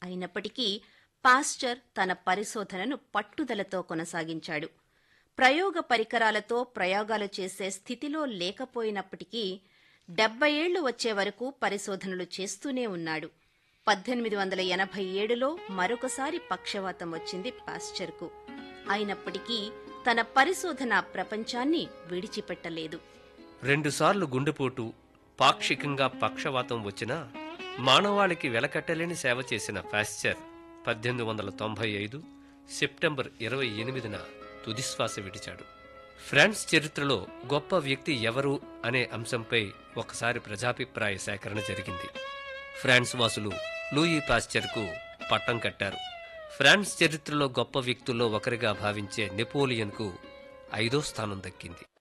అయినప్పటికీ పాస్చర్ తన పరిశోధనను పట్టుదలతో కొనసాగించాడు ప్రయోగ పరికరాలతో ప్రయోగాలు చేసే స్థితిలో లేకపోయినప్పటికీ డెబ్బై ఏళ్లు వచ్చే వరకు పరిశోధనలు చేస్తూనే ఉన్నాడు పద్దెనిమిది వందల ఎనభై ఏడులో మరొకసారి పక్షవాతం వచ్చింది పాస్చర్కు అయినప్పటికీ తన పరిశోధన ప్రపంచాన్ని విడిచిపెట్టలేదు రెండుసార్లు గుండెపోటు పాక్షికంగా పక్షవాతం వచ్చినా మానవాళికి వెలకట్టలేని సేవ చేసిన పాశ్చర్ పద్దెనిమిది వందల తొంభై ఐదు సెప్టెంబర్ ఇరవై ఎనిమిదిన తుదిశ్వాస విడిచాడు ఫ్రాన్స్ చరిత్రలో గొప్ప వ్యక్తి ఎవరు అనే అంశంపై ఒకసారి ప్రజాభిప్రాయ సేకరణ జరిగింది ఫ్రాన్స్ వాసులు లూయి పాశ్చర్కు పట్టం కట్టారు ఫ్రాన్స్ చరిత్రలో గొప్ప వ్యక్తుల్లో ఒకరిగా భావించే నెపోలియన్కు ఐదో స్థానం దక్కింది